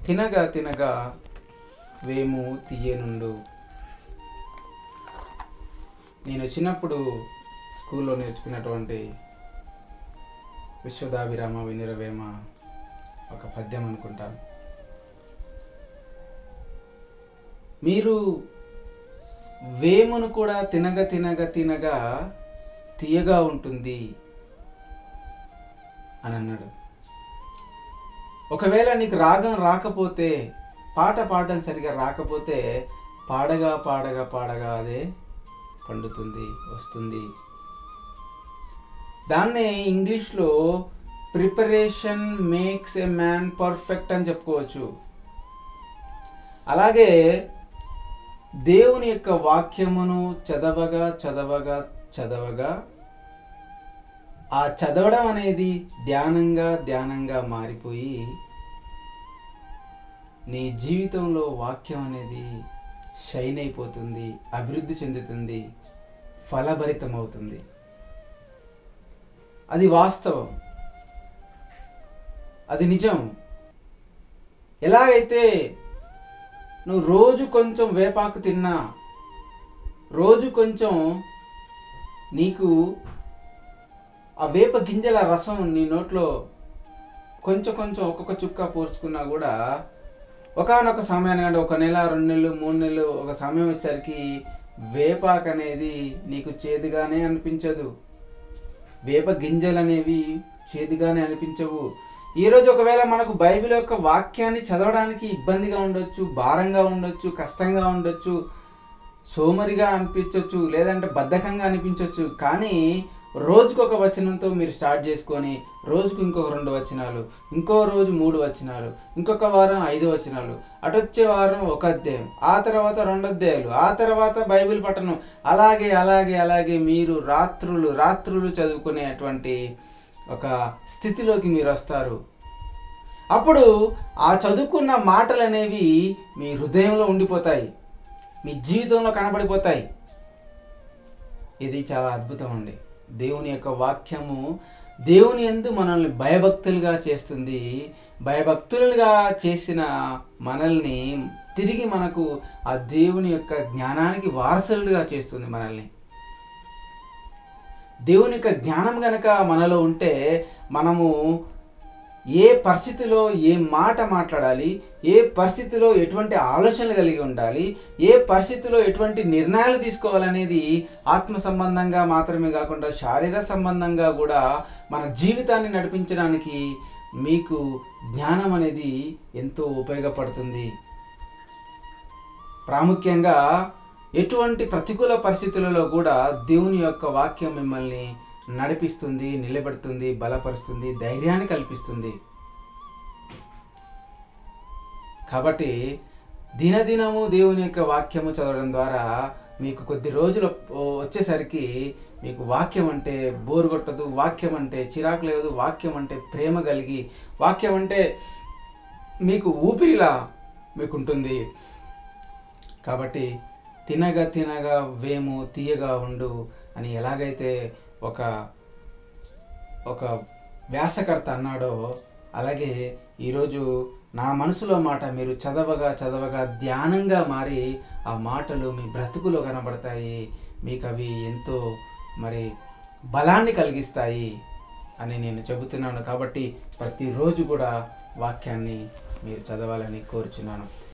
తినగా తినగా వేము తీయనుండు నేను చిన్నప్పుడు స్కూల్లో నేర్చుకున్నటువంటి విశ్వదాభిరామ వినిరవేమ ఒక పద్యం అనుకుంటాను మీరు వేమును కూడా తినగ తినగ తినగా తీయగా ఉంటుంది అని అన్నాడు ఒకవేళ నీకు రాగం రాకపోతే పాట పాడడం సరిగా రాకపోతే పాడగా పాడగా పాడగా అదే పండుతుంది వస్తుంది దాన్నే ఇంగ్లీష్లో preparation makes a man perfect అని చెప్పుకోవచ్చు అలాగే దేవుని యొక్క వాక్యమును చదవగా చదవగా చదవగా ఆ చదవడం అనేది ధ్యానంగా ధ్యానంగా మారిపోయి నీ జీవితంలో వాక్యం అనేది షైన్ అయిపోతుంది అభివృద్ధి చెందుతుంది ఫలభరితం అవుతుంది అది వాస్తవం అది నిజం ఎలాగైతే నువ్వు రోజు కొంచెం వేపాకు తిన్నా రోజు కొంచెం నీకు ఆ వేప గింజల రసం నీ నోట్లో కొంచెం కొంచెం ఒక్కొక్క చుక్క పోర్చుకున్నా కూడా ఒకనొక సమయానికి అంటే ఒక నెల రెండు నెలలు మూడు నెలలు ఒక సమయం వచ్చేసరికి వేపాకు అనేది నీకు చేదుగానే అనిపించదు వేప గింజలు అనేవి చేదుగానే అనిపించవు ఈరోజు ఒకవేళ మనకు బైబిల్ యొక్క వాక్యాన్ని చదవడానికి ఇబ్బందిగా ఉండొచ్చు భారంగా ఉండొచ్చు కష్టంగా ఉండొచ్చు సోమరిగా అనిపించవచ్చు లేదంటే బద్ధకంగా అనిపించవచ్చు కానీ రోజుకు ఒక వచనంతో మీరు స్టార్ట్ చేసుకొని రోజుకు ఇంకొక రెండు వచనాలు ఇంకో రోజు మూడు వచనాలు ఇంకొక వారం ఐదు వచనాలు అటొచ్చే వారం ఒక అధ్యాయం ఆ తర్వాత రెండు అధ్యాయాలు ఆ తర్వాత బైబిల్ పఠనం అలాగే అలాగే అలాగే మీరు రాత్రులు రాత్రులు చదువుకునేటువంటి ఒక స్థితిలోకి మీరు వస్తారు అప్పుడు ఆ చదువుకున్న మాటలు అనేవి మీ హృదయంలో ఉండిపోతాయి మీ జీవితంలో కనబడిపోతాయి ఇది చాలా అద్భుతం అండి దేవుని యొక్క వాక్యము దేవుని ఎందు మనల్ని భయభక్తులుగా చేస్తుంది భయభక్తులుగా చేసిన మనల్ని తిరిగి మనకు ఆ దేవుని యొక్క జ్ఞానానికి వారసులుగా చేస్తుంది మనల్ని దేవుని యొక్క జ్ఞానం గనక మనలో ఉంటే మనము ఏ పరిస్థితిలో ఏ మాట మాట్లాడాలి ఏ పరిస్థితిలో ఎటువంటి ఆలోచనలు కలిగి ఉండాలి ఏ పరిస్థితిలో ఎటువంటి నిర్ణయాలు తీసుకోవాలనేది ఆత్మ సంబంధంగా మాత్రమే కాకుండా శారీర సంబంధంగా కూడా మన జీవితాన్ని నడిపించడానికి మీకు జ్ఞానం అనేది ఎంతో ఉపయోగపడుతుంది ప్రాముఖ్యంగా ఎటువంటి ప్రతికూల పరిస్థితులలో కూడా దేవుని యొక్క వాక్యం మిమ్మల్ని నడిపిస్తుంది నిలబెడుతుంది బలపరుస్తుంది ధైర్యాన్ని కల్పిస్తుంది కాబట్టి దినదినము దేవుని యొక్క వాక్యము చదవడం ద్వారా మీకు కొద్ది రోజులు వచ్చేసరికి మీకు వాక్యం అంటే బోరు కొట్టదు వాక్యం అంటే చిరాకు లేదు వాక్యం అంటే ప్రేమ కలిగి వాక్యం అంటే మీకు ఊపిరిలా మీకు ఉంటుంది కాబట్టి తినగా తినగా వేము తీయగా ఉండు అని ఎలాగైతే ఒక ఒక వ్యాసకర్త అన్నాడో అలాగే ఈరోజు నా మనసులో మాట మీరు చదవగా చదవగా ధ్యానంగా మారి ఆ మాటలు మీ బ్రతుకులో కనబడతాయి మీకు అవి ఎంతో మరి బలాన్ని కలిగిస్తాయి అని నేను చెబుతున్నాను కాబట్టి ప్రతిరోజు కూడా వాక్యాన్ని మీరు చదవాలని కోరుచున్నాను